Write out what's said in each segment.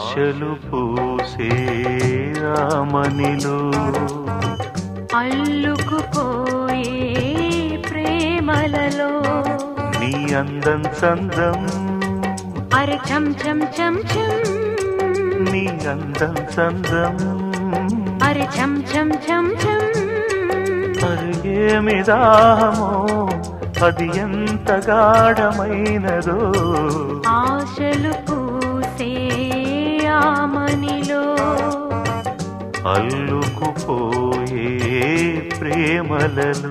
ఆశలు పూసే రామనిలో అల్లుకుపోయే ప్రేమలలో నీ అందం చందం అరే చం చం చం చం నీ అందం చందం అరే చం చం చం చం అది ఏమి దాహమో అది ఎంత గాఢమైనదో ఆశలు పూసే ఆమనిలో అల్లుకుపోయే ప్రేమలలో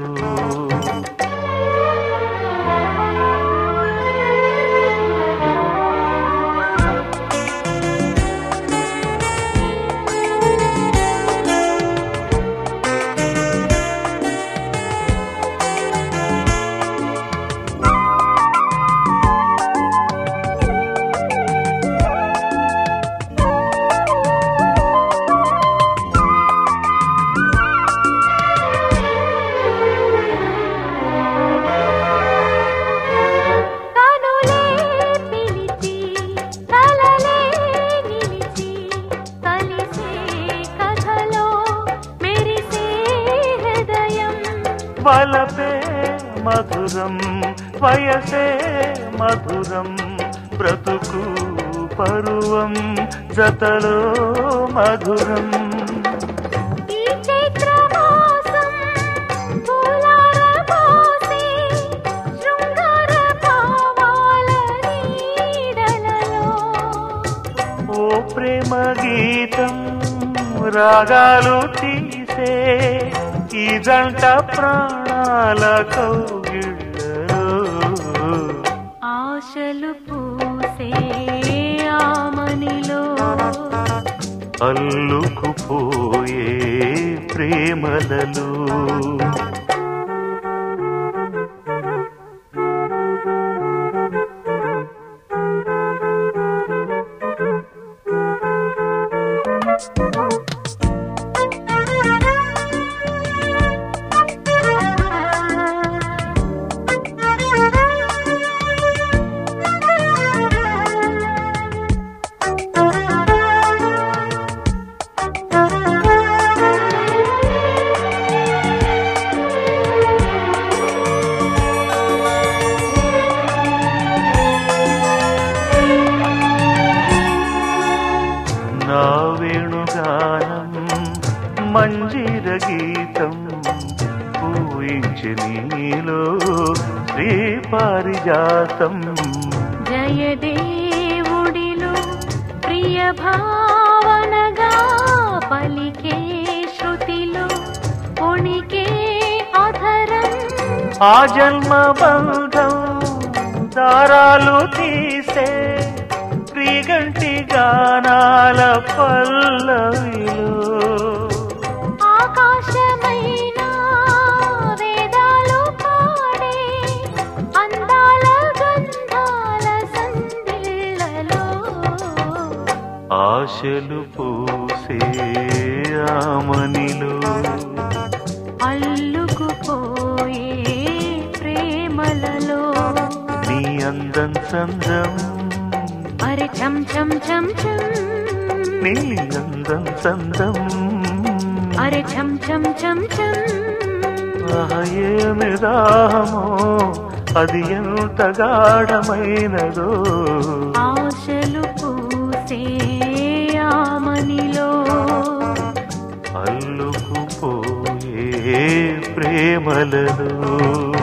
కనులే పిలిచి కలలే నిలిచి కలిసే కథలో మెరిసే హృదయం వలపే మధురం వయసే మధురం బ్రతుకు పరువం జతలో మధురం ఈ చైత్రమాసం పూలార పోసే శృంగార భావాల నీడలలో ఓ ప్రేమ గీతం రాగాలు తీసే ఈ జంట ప్రాణాల కౌగిళ్ళలో ఆశలు పూసే ఆమనిలో అల్లుకుపోయే ప్రేమలలో నా వేణుగానం మంజీర గీతం పూయించి నీలో శ్రీ పారిజాతం జయదేవుడిలో ప్రియ భావనగా పలికే శృతిలో ఉణికే అధరం ఆ జన్మ బంధం దారాలు తీసే ప్రిగంటి గానాల పల్లవిలో ఆకాశమైన వేదాలు పాడే అందాల గంధాల సందిళ్ళలో ఆశలు పూసే ఆమనిలో అల్లుకుపోయే ప్రేమలలో నీ అందం చందం అరే చం చం చం చం నీ అందం చందం అరే చం చం చం చం ఆహా, ఏమి దాహమో అది ఎంత గాఢమైనదో ఆశలు పూసే ఆమనిలో అల్లుకుపోయే ప్రేమలలో